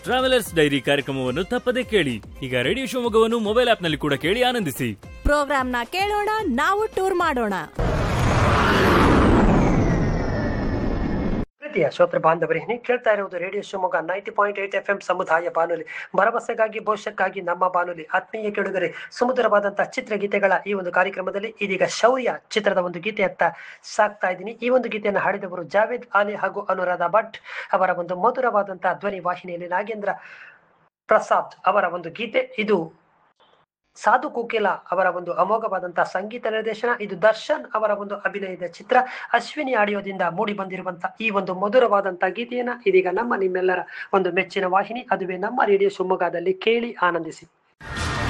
travellers dairy ಕಾರ್ಯಕ್ರಮವನ್ನು ತಪ್ಪದೆ ಕೇಳಿ ಈಗ ರೇಡಿಯೋ ಶಿವಮೊಗ್ಗವನ್ನು ಮೊಬೈಲ್ ಆಪ್ನಲ್ಲಿ ಕೂಡ ಕೇಳಿ ಆನಂದಿಸಿ ಪ್ರೋಗ್ರಾಮ್ನ ಕೇಳೋಣ ನಾವು ಟೂರ್ ಮಾಡೋಣ ಪ್ರೀತಿಯ ಶ್ರೋತೃ ಬಾಂಧವರೇ ನೀವು ಕೇಳ್ತಾ ಇರುವುದು radio Shivamogga ninety point eight F M ಸಮುದಾಯ ಬಾನುಲಿ ಭರವಸೆಗಾಗಿ ಭವಿಷ್ಯಕ್ಕಾಗಿ ನಮ್ಮ ಬಾನುಲಿ ಆತ್ಮೀಯ ಕೆಳುಗರೆ ಸುಮಧುರವಾದಂತಹ ಚಿತ್ರಗೀತೆಗಳ ಈ ಒಂದು ಕಾರ್ಯಕ್ರಮದಲ್ಲಿ ಇದೀಗ ಶೌರ್ಯ ಚಿತ್ರದ ಒಂದು ಗೀತೆಯತ್ತ ಸಾಕ್ತಾ ಇದ್ದೀನಿ ಈ ಒಂದು ಗೀತೆಯನ್ನು ಹಾಡಿದವರು ಜಾವೇದ್ ಆಲಿ ಹಾಗೂ ಅನುರಾಧ ಭಟ್ ಅವರ ಒಂದು ಮಧುರವಾದಂತಹ ಧ್ವನಿ ವಾಹಿನಿಯಲ್ಲಿ ನಾಗೇಂದ್ರ ಪ್ರಸಾದ್ ಅವರ ಒಂದು ಗೀತೆ ಇದು ಸಾಧು ಕೋಕಿಲ ಅವರ ಒಂದು ಅಮೋಘವಾದಂತಹ ಸಂಗೀತ ನಿರ್ದೇಶನ ಇದು ದರ್ಶನ್ ಅವರ ಒಂದು ಅಭಿನಯದ ಚಿತ್ರ ಅಶ್ವಿನಿ ಆಡಿಯೋದಿಂದ ಮೂಡಿ ಬಂದಿರುವಂತಹ ಈ ಒಂದು ಮಧುರವಾದಂತಹ ಗೀತೆಯನ್ನ ಇದೀಗ ನಮ್ಮ ನಿಮ್ಮೆಲ್ಲರ ಒಂದು ಮೆಚ್ಚಿನ ವಾಹಿನಿ ಅದುವೇ ನಮ್ಮ ರೇಡಿಯೋ ಶಿವಮೊಗ್ಗದಲ್ಲಿ ಕೇಳಿ ಆನಂದಿಸಿ